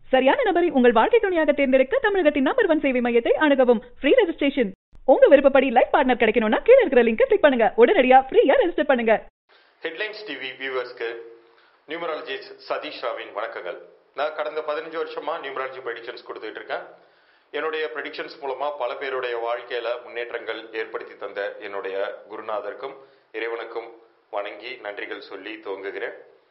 சரியான நபரை உங்கள் வாழ்க்கை துணையாக தேர்ந்தெடுக்க தமிழகத்தின் நம்பர் ஒன் சேவை மையத்தை அணுகவும் ஃப்ரீ ரெஜிஸ்ட்ரேஷன் உங்க விருப்பப்படி லைஃப் பார்ட்னர் கிடைக்கணும்னா கீழ இருக்கிற லிங்கை கிளிக் பண்ணுங்க உடனடியா ஃப்ரீயா ரெஜிஸ்டர் பண்ணுங்க ஹெட்லைன்ஸ் டிவி வியூவர்ஸ்க்கு நியூமராலஜிஸ்ட் சதீஷ் ராவின் வணக்கங்கள் நான் கடந்த பதினஞ்சு வருஷமா நியூமராலஜி ப்ரெடிக்ஷன்ஸ் கொடுத்துட்டு இருக்கேன் என்னுடைய ப்ரெடிக்ஷன்ஸ் மூலமா பல பேருடைய வாழ்க்கையில முன்னேற்றங்கள் ஏற்படுத்தி தந்த என்னுடைய குருநாதருக்கும் இறைவனுக்கும் வணங்கி நன்றிகள் சொல்லி துவங்குகிறேன்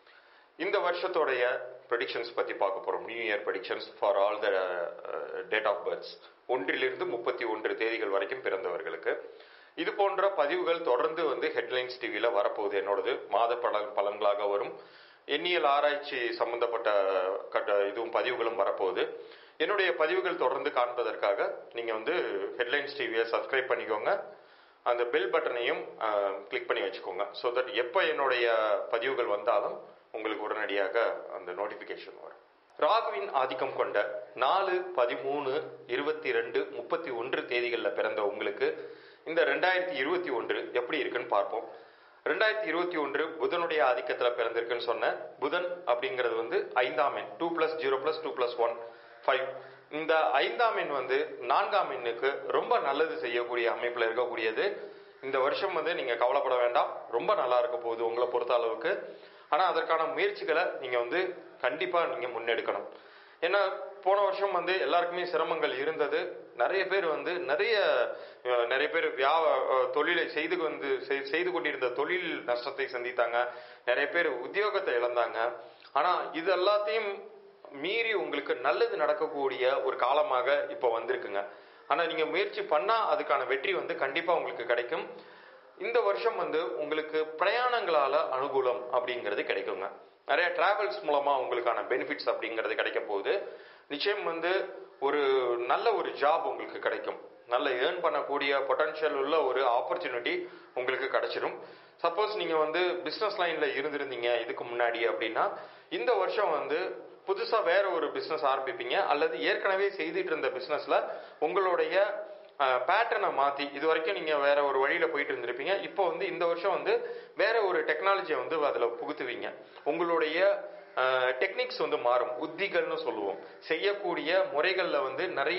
இந்த வருஷத்தோடைய ப்ரெடிக்ஷன்ஸ் பத்தி பார்க்க போறோம் new year predictions for all the date of births ஒன்றிலிருந்து முப்பத்தி ஒன்று தேதிகள் வரைக்கும் பிறந்தவர்களுக்கு இது போன்ற பதிவுகள் தொடர்ந்து வந்து ஹெட்லைன்ஸ் டிவியில வரப்போகுது என்னோடது மாத பலன் பலன்களாக வரும் எண்ணியல் ஆராய்ச்சி சம்பந்தப்பட்ட கட்ட இதுவும் பதிவுகளும் வரப்போகுது என்னுடைய பதிவுகள் தொடர்ந்து காண்பதற்காக நீங்க வந்து ஹெட்லைன்ஸ் டிவியை சப்ஸ்கிரைப் பண்ணிக்கோங்க அந்த பெல் பட்டனையும் கிளிக் பண்ணி வச்சுக்கோங்க ஸோ தட் எப்போ என்னுடைய பதிவுகள் வந்தாலும் உங்களுக்கு உடனடியாக அந்த நோட்டிஃபிகேஷன் வரும் ராகுவின் ஆதிக்கம் கொண்ட நாலு பதிமூணு இருபத்தி ரெண்டு முப்பத்தி ஒன்று தேதிகளில் பிறந்த உங்களுக்கு இந்த ரெண்டாயிரத்தி இருபத்தி ஒன்று எப்படி இருக்குன்னு பார்ப்போம் ரெண்டாயிரத்தி இருபத்தி ஒன்று புதனுடைய ஆதிக்கத்தில் பிறந்திருக்குன்னு சொன்னேன் புதன் அப்படிங்கிறது வந்து ஐந்தாம் எண் two plus zero plus two plus one five இந்த ஐந்தாம் எண் வந்து நான்காம் எண்ணுக்கு ரொம்ப நல்லது செய்யக்கூடிய அமைப்பில் இருக்கக்கூடியது இந்த வருஷம் வந்து நீங்க கவலைப்பட வேண்டாம் ரொம்ப நல்லா இருக்க போகுது உங்களை பொறுத்த அளவுக்கு ஆனா அதற்கான முயற்சிகளை நீங்க வந்து கண்டிப்பா நீங்க முன்னெடுக்கணும் ஏன்னா போன வருஷம் வந்து எல்லாருக்குமே சிரமங்கள் இருந்தது நிறைய பேர் வந்து நிறைய அஹ், நிறைய பேர் வியா அஹ், தொழிலை செய்து வந்து செய்- செய்து கொண்டிருந்த தொழில் நஷ்டத்தை சந்தித்தாங்க நிறைய பேர் உத்தியோகத்தை இழந்தாங்க ஆனா இது எல்லாத்தையும் மீறி உங்களுக்கு நல்லது நடக்கக்கூடிய ஒரு காலமாக இப்போ வந்திருக்குங்க ஆனா நீங்க முயற்சி பண்ணா அதுக்கான வெற்றி வந்து கண்டிப்பா உங்களுக்கு கிடைக்கும் இந்த வருஷம் வந்து உங்களுக்கு பிரயாணங்களால அனுகூலம் அப்படிங்கிறது கிடைக்குங்க நிறைய டிராவல்ஸ் மூலமா உங்களுக்கான பெனிஃபிட்ஸ் அப்படிங்கிறது கிடைக்க போகுது நிச்சயம் வந்து ஒரு நல்ல ஒரு ஜாப் உங்களுக்கு கிடைக்கும் நல்ல ஏர்ன் பண்ணக்கூடிய பொட்டன்ஷியல் உள்ள ஒரு ஆப்பர்ச்சுனிட்டி உங்களுக்கு கிடைச்சிடும் சப்போஸ் நீங்க வந்து பிசினஸ் லைன்ல இருந்திருந்தீங்க இதுக்கு முன்னாடி அப்படின்னா இந்த வருஷம் வந்து புதுசா வேற ஒரு பிசினஸ் ஆரம்பிப்பீங்க அல்லது ஏற்கனவே செய்துட்டு இருந்த பிசினஸ்ல உங்களுடைய பேட்டர்னை மாத்தி இது வரைக்கும் நீங்க வேற ஒரு வழியில போயிட்டு இருந்திருப்பீங்க இப்போ வந்து இந்த வருஷம் வந்து வேற ஒரு டெக்னாலஜியை வந்து அதுல புகுத்துவீங்க உங்களுடைய டெக்னிக்ஸ் வந்து மாறும் உத்திகள்னு சொல்லுவோம் செய்யக்கூடிய முறைகள்ல வந்து நிறைய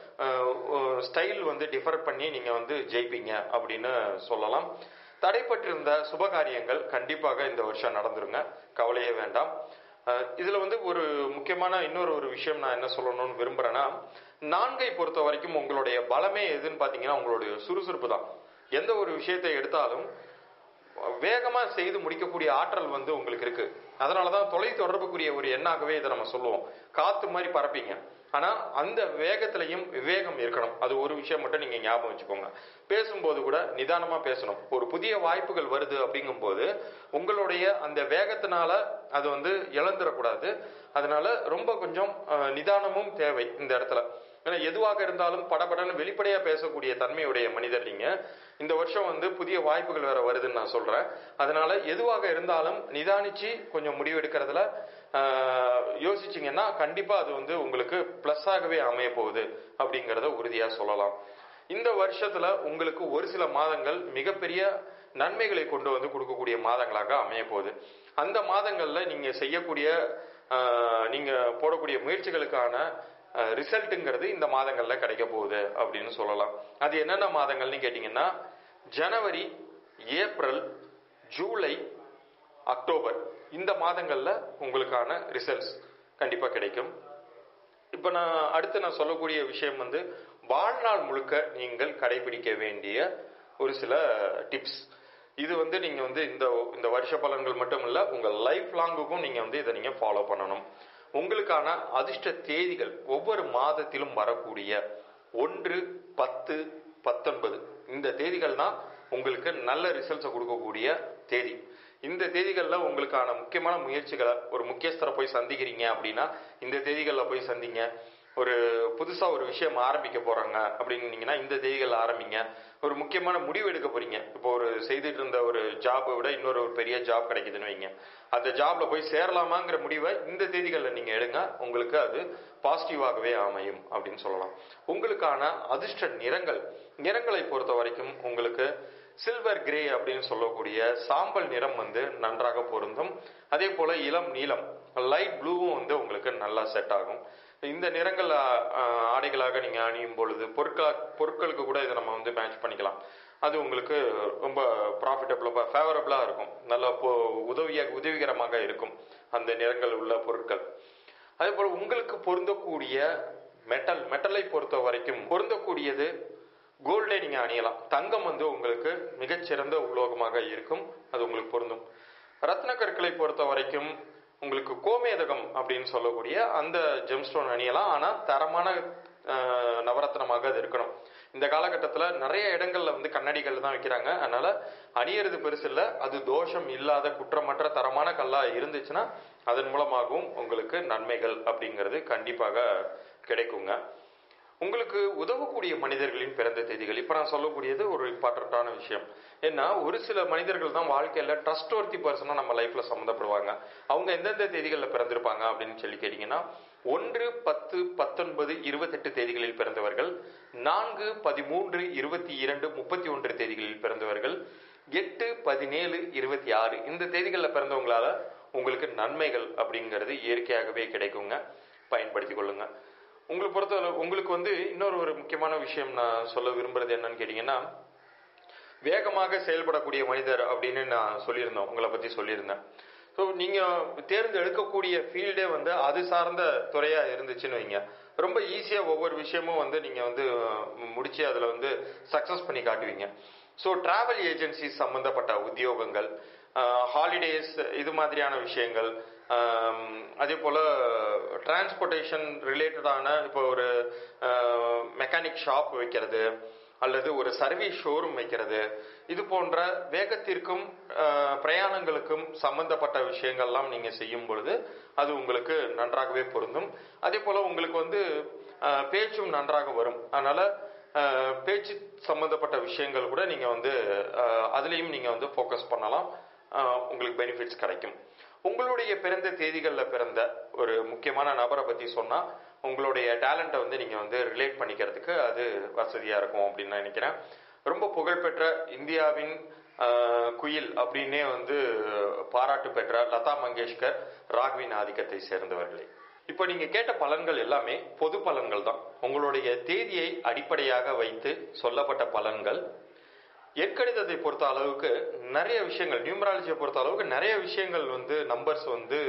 ஸ்டைல் வந்து டிஃபர் பண்ணி நீங்க வந்து ஜெயிப்பீங்க அப்படின்னு சொல்லலாம் தடைப்பட்டிருந்த சுபகாரியங்கள் கண்டிப்பாக இந்த வருஷம் நடந்துருங்க கவலையே வேண்டாம் அஹ் இதுல வந்து ஒரு முக்கியமான இன்னொரு ஒரு விஷயம் நான் என்ன சொல்லணும்னு விரும்புறேன்னா நான்கை பொறுத்த வரைக்கும் உங்களுடைய பலமே எதுன்னு பாத்தீங்கன்னா உங்களுடைய சுறுசுறுப்பு தான் எந்த ஒரு விஷயத்தை எடுத்தாலும் வேகமா செய்து முடிக்கக்கூடிய ஆற்றல் வந்து உங்களுக்கு இருக்கு அதனாலதான் தொலை தொடர்புக்குரிய ஒரு எண்ணாகவே இதை நம்ம சொல்லுவோம் காத்து மாதிரி பறப்பீங்க ஆனா அந்த வேகத்திலையும் விவேகம் இருக்கணும் அது ஒரு விஷயம் மட்டும் நீங்க ஞாபகம் வச்சுக்கோங்க பேசும்போது கூட நிதானமா பேசணும் ஒரு புதிய வாய்ப்புகள் வருது அப்படிங்கும்போது உங்களுடைய அந்த வேகத்தினால அது வந்து இழந்துடக்கூடாது அதனால ரொம்ப கொஞ்சம் அஹ், நிதானமும் தேவை இந்த இடத்துல ஏன்னா எதுவாக இருந்தாலும் படபடன்னு வெளிப்படையா பேசக்கூடிய தன்மையுடைய மனிதர் நீங்க இந்த வருஷம் வந்து புதிய வாய்ப்புகள் வேற வருதுன்னு நான் சொல்றேன் அதனால எதுவாக இருந்தாலும் நிதானிச்சு கொஞ்சம் முடிவெடுக்கிறதுல ஆஹ், யோசிச்சீங்கன்னா கண்டிப்பா அது வந்து உங்களுக்கு பிளஸ் ஆகவே அமைய போகுது அப்படிங்கறத உறுதியா சொல்லலாம் இந்த வருஷத்துல உங்களுக்கு ஒரு சில மாதங்கள் மிகப்பெரிய நன்மைகளை கொண்டு வந்து கொடுக்கக்கூடிய மாதங்களாக அமைய போகுது அந்த மாதங்கள்ல நீங்க செய்யக்கூடிய ஆஹ், நீங்க போடக்கூடிய முயற்சிகளுக்கான ரிசல்ட்டுங்கிறது இந்த மாதங்கள்ல கிடைக்க போகுது அப்படின்னு சொல்லலாம் அது என்னென்ன மாதங்கள்னு கேட்டீங்கன்னா ஜனவரி ஏப்ரல் ஜூலை அக்டோபர் இந்த மாதங்கள்ல உங்களுக்கான ரிசல்ட்ஸ் கண்டிப்பா கிடைக்கும் இப்ப நான் அடுத்து நான் சொல்லக்கூடிய விஷயம் வந்து வாழ்நாள் முழுக்க நீங்கள் கடைபிடிக்க வேண்டிய ஒரு சில டிப்ஸ் இது வந்து நீங்க வந்து இந்த இந்த வருஷ பலன்கள் மட்டும் இல்ல உங்க லைஃப் லாங்குக்கும் நீங்க வந்து இதை நீங்க ஃபாலோ பண்ணணும் உங்களுக்கான அதிர்ஷ்ட தேதிகள் ஒவ்வொரு மாதத்திலும் வரக்கூடிய ஒன்று பத்து பத்தொன்பது இந்த தேதிகள் தான் உங்களுக்கு நல்ல ரிசல்ட்ஸை கொடுக்கக்கூடிய தேதி இந்த தேதிகள்ல உங்களுக்கான முக்கியமான முயற்சிகளை ஒரு முக்கியஸ்தரை போய் சந்திக்கிறீங்க அப்படின்னா இந்த தேதிகள்ல போய் சந்திங்க ஒரு புதுசா ஒரு விஷயம் ஆரம்பிக்க போறாங்க அப்படின்னீங்கன்னா இந்த தேதிகள் ஆரம்பிங்க ஒரு முக்கியமான முடிவு எடுக்க போறீங்க இப்போ ஒரு செய்துட்டு இருந்த ஒரு ஜாபை விட இன்னொரு ஒரு பெரிய ஜாப் கிடைக்குதுன்னு வைங்க அந்த ஜாப்ல போய் சேரலாமாங்கிற முடிவை இந்த தேதிகளில் நீங்க எடுங்க உங்களுக்கு அது பாசிட்டிவாகவே அமையும் அப்படின்னு சொல்லலாம் உங்களுக்கான அதிர்ஷ்ட நிறங்கள் நிறங்களை பொறுத்த வரைக்கும் உங்களுக்கு சில்வர் கிரே அப்படின்னு சொல்லக்கூடிய சாம்பல் நிறம் வந்து நன்றாக பொருந்தும் அதே போல இளம் நீலம் லைட் ப்ளூவும் வந்து உங்களுக்கு நல்லா செட் ஆகும் இந்த நிறங்கள் ஆ- ஆ- ஆடைகளாக நீங்க அணியும் பொழுது பொருட்களா பொருட்களுக்கு கூட இதை நம்ம வந்து மேட்ச் பண்ணிக்கலாம் அது உங்களுக்கு ரொம்ப ப்ராஃபிட்டபிளா ஃபேவரபிளா இருக்கும் நல்ல பொ- உதவிய உதவிகரமாக இருக்கும் அந்த நிறங்கள் உள்ள பொருட்கள் அதே போல உங்களுக்கு பொருந்தக்கூடிய மெட்டல் மெட்டலை பொறுத்த வரைக்கும் பொருந்தக்கூடியது கோல்டே நீங்க அணியலாம் தங்கம் வந்து உங்களுக்கு மிகச்சிறந்த உலோகமாக இருக்கும் அது உங்களுக்கு பொருந்தும் ரத்ன கற்களை பொறுத்த வரைக்கும் உங்களுக்கு கோமேதகம் அப்படின்னு சொல்லக்கூடிய அந்த ஜெம்ஸ்டோன் அணியலாம் ஆனா தரமான அஹ், நவரத்னமாக அது இருக்கணும் இந்த காலகட்டத்துல நிறைய இடங்கள்ல வந்து கண்ணாடிகள் தான் வைக்கிறாங்க அதனால அணியறது பெருசு இல்ல அது தோஷம் இல்லாத குற்றமற்ற தரமான கல்லா இருந்துச்சுன்னா அதன் மூலமாகவும் உங்களுக்கு நன்மைகள் அப்படிங்கிறது கண்டிப்பாக கிடைக்குங்க உங்களுக்கு உதவக்கூடிய மனிதர்களின் பிறந்த தேதிகள் இப்ப நான் சொல்லக்கூடியது ஒரு இம்பார்ட்டன்டான விஷயம் ஏன்னா ஒரு சில மனிதர்கள் தான் வாழ்க்கையில ட்ரஸ்ட் ஒர்த்தி பர்சனா நம்ம லைஃப்ல சம்மந்தப்படுவாங்க அவங்க எந்தெந்த தேதிகளில் பிறந்திருப்பாங்க அப்படின்னு சொல்லி கேட்டீங்கன்னா ஒன்று பத்து பத்தொன்பது இருபத்தெட்டு தேதிகளில் பிறந்தவர்கள் நான்கு பதிமூன்று இருபத்தி இரண்டு முப்பத்தி ஒன்று தேதிகளில் பிறந்தவர்கள் எட்டு பதினேழு இருபத்தி ஆறு இந்த தேதிகளில் பிறந்தவங்களால உங்களுக்கு நன்மைகள் அப்படிங்கிறது இயற்கையாகவே கிடைக்குங்க பயன்படுத்திக் கொள்ளுங்க உங்களை பொறுத்தவரை உங்களுக்கு வந்து இன்னொரு ஒரு முக்கியமான விஷயம் நான் சொல்ல விரும்புறது என்னன்னு கேட்டீங்கன்னா வேகமாக செயல்படக்கூடிய மனிதர் அப்படின்னு நான் சொல்லியிருந்தேன் உங்களை பத்தி சொல்லியிருந்தேன் ஸோ நீங்க தேர்ந்தெடுக்கக்கூடிய ஃபீல்டே வந்து அது சார்ந்த துறையா இருந்துச்சுன்னு வைங்க ரொம்ப ஈஸியா ஒவ்வொரு விஷயமும் வந்து நீங்க வந்து அஹ், முடிச்சு அதுல வந்து சக்சஸ் பண்ணி காட்டுவீங்க ஸோ டிராவல் ஏஜென்சி சம்பந்தப்பட்ட உத்தியோகங்கள் ஹாலிடேஸ் இது மாதிரியான விஷயங்கள் ஆம், அதே போல டிரான்ஸ்போர்ட்டேஷன் ரிலேட்டடான இப்போ ஒரு மெக்கானிக் ஷாப் வைக்கிறது அல்லது ஒரு சர்வீஸ் ஷோரூம் வைக்கிறது இது போன்ற வேகத்திற்கும் ஆஹ், பிரயாணங்களுக்கும் சம்பந்தப்பட்ட விஷயங்கள்லாம் நீங்க செய்யும் பொழுது அது உங்களுக்கு நன்றாகவே பொருந்தும் அதே போல உங்களுக்கு வந்து ஆஹ், பேச்சும் நன்றாக வரும் அதனால ஆஹ், பேச்சு சம்பந்தப்பட்ட விஷயங்கள் கூட நீங்க வந்து ஆஹ், அதுலயும் நீங்க வந்து ஃபோக்கஸ் பண்ணலாம் ஆஹ், உங்களுக்கு பெனிஃபிட்ஸ் கிடைக்கும் உங்களுடைய பிறந்த தேதிகளில் பிறந்த ஒரு முக்கியமான நபரை பத்தி சொன்னா உங்களுடைய டேலண்ட்டை வந்து நீங்க வந்து ரிலேட் பண்ணிக்கிறதுக்கு அது வசதியா இருக்கும் அப்படின்னு நான் நினைக்கிறேன் ரொம்ப புகழ்பெற்ற இந்தியாவின் ஆஹ், குயில் அப்படின்னே வந்து பாராட்டு பெற்ற லதா மங்கேஷ்கர் ராக்வின் ஆதிக்கத்தை சேர்ந்தவர்களே இப்போ நீங்க கேட்ட பலன்கள் எல்லாமே பொது பலன்கள் தான் உங்களுடைய தேதியை அடிப்படையாக வைத்து சொல்லப்பட்ட பலன்கள் எற்கணிதத்தை பொறுத்த அளவுக்கு நிறைய விஷயங்கள் நியூமராலஜியை பொறுத்த அளவுக்கு நிறைய விஷயங்கள் வந்து நம்பர்ஸ் வந்து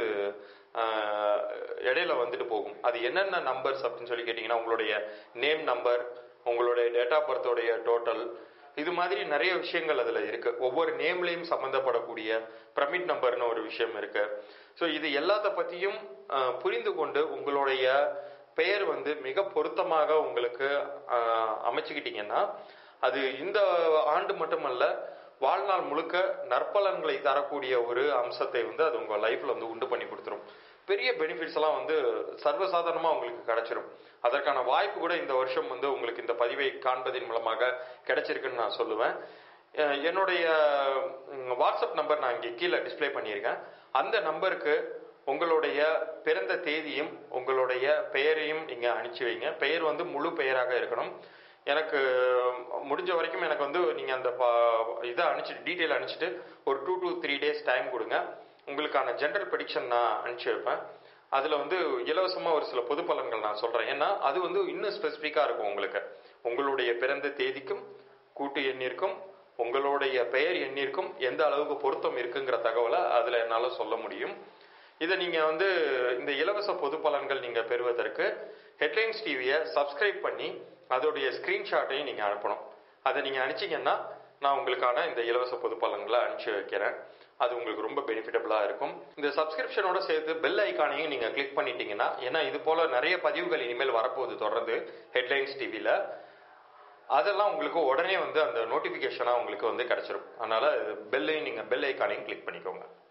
ஆஹ், இடையில வந்துட்டு போகும் அது என்னென்ன நம்பர்ஸ் அப்படின்னு சொல்லி கேட்டிங்கன்னா உங்களுடைய நேம் நம்பர் உங்களுடைய டேட் ஆஃப் பர்த்தோடைய டோட்டல் இது மாதிரி நிறைய விஷயங்கள் அதுல இருக்கு ஒவ்வொரு நேம்லயும் சம்பந்தப்படக்கூடிய பிரமிட் நம்பர்னு ஒரு விஷயம் இருக்கு ஸோ இது எல்லாத்த பத்தியும் ஆஹ், புரிந்து கொண்டு உங்களுடைய பெயர் வந்து மிக பொருத்தமாக உங்களுக்கு ஆஹ், அமைச்சுக்கிட்டீங்கன்னா அது இந்த ஆண்டு மட்டுமல்ல வாழ்நாள் முழுக்க நற்பலன்களை தரக்கூடிய ஒரு அம்சத்தை வந்து அது உங்க லைஃப்ல வந்து உண்டு பண்ணி கொடுத்துரும் பெரிய பெனிஃபிட்ஸ் எல்லாம் வந்து சர்வசாதாரணமா உங்களுக்கு கிடைச்சிரும் அதற்கான வாய்ப்பு கூட இந்த வருஷம் வந்து உங்களுக்கு இந்த பதிவை காண்பதின் மூலமாக கிடைச்சிருக்குன்னு நான் சொல்லுவேன் அஹ் என்னுடைய ம், வாட்ஸ்அப் நம்பர் நான் இங்கே கீழே டிஸ்ப்ளே பண்ணியிருக்கேன் அந்த நம்பருக்கு உங்களுடைய பிறந்த தேதியும் உங்களுடைய பெயரையும் நீங்க அனுப்பிச்சு வைங்க பெயர் வந்து முழு பெயராக இருக்கணும் எனக்கு முடிஞ்ச வரைக்கும் எனக்கு வந்து நீங்க அந்த ப- இதை அனுப்பிச்சிட்டு டீட்டெயில் அனுப்பிச்சிட்டு ஒரு two to three days time கொடுங்க உங்களுக்கான ஜென்ரல் ப்ரெடிக்ஷன் நான் அனுப்பிச்சு வைப்பேன் அதுல வந்து இலவசமா ஒரு சில பொது பலன்கள் நான் சொல்றேன் ஏன்னா அது வந்து இன்னும் ஸ்பெசிஃபிக்கா இருக்கும் உங்களுக்கு உங்களுடைய பிறந்த தேதிக்கும் கூட்டு எண்ணிற்கும் உங்களுடைய பெயர் எண்ணிற்கும் எந்த அளவுக்கு பொருத்தம் இருக்குங்கிற தகவலை அதுல என்னால சொல்ல முடியும் இதை நீங்க வந்து இந்த இலவச பொது பலன்கள் நீங்க பெறுவதற்கு ஹெட்லைன்ஸ் டிவியை சப்ஸ்கிரைப் பண்ணி அதோடைய ஸ்கிரீன்ஷாட்டையும் நீங்க அனுப்பணும் அதை நீங்க அனுப்பிச்சீங்கன்னா நான் உங்களுக்கான இந்த இலவச பொது பலன்களை அனுப்பிச்சு வைக்கிறேன் அது உங்களுக்கு ரொம்ப பெனிஃபிட்டபிளா இருக்கும் இந்த சப்ஸ்கிரிப்ஷனோட சேர்த்து பெல் ஐக்கானையும் நீங்க கிளிக் பண்ணிட்டீங்கன்னா ஏன்னா இது போல நிறைய பதிவுகள் இனிமேல் வரப்போகுது தொடர்ந்து ஹெட்லைன்ஸ் டிவியில அதெல்லாம் உங்களுக்கு உடனே வந்து அந்த நோட்டிபிகேஷனா உங்களுக்கு வந்து கிடைச்சிரும் அதனால பெல்லையும் நீங்க பெல் ஐக்கானையும் கிளிக் பண்ணிக்கோங்க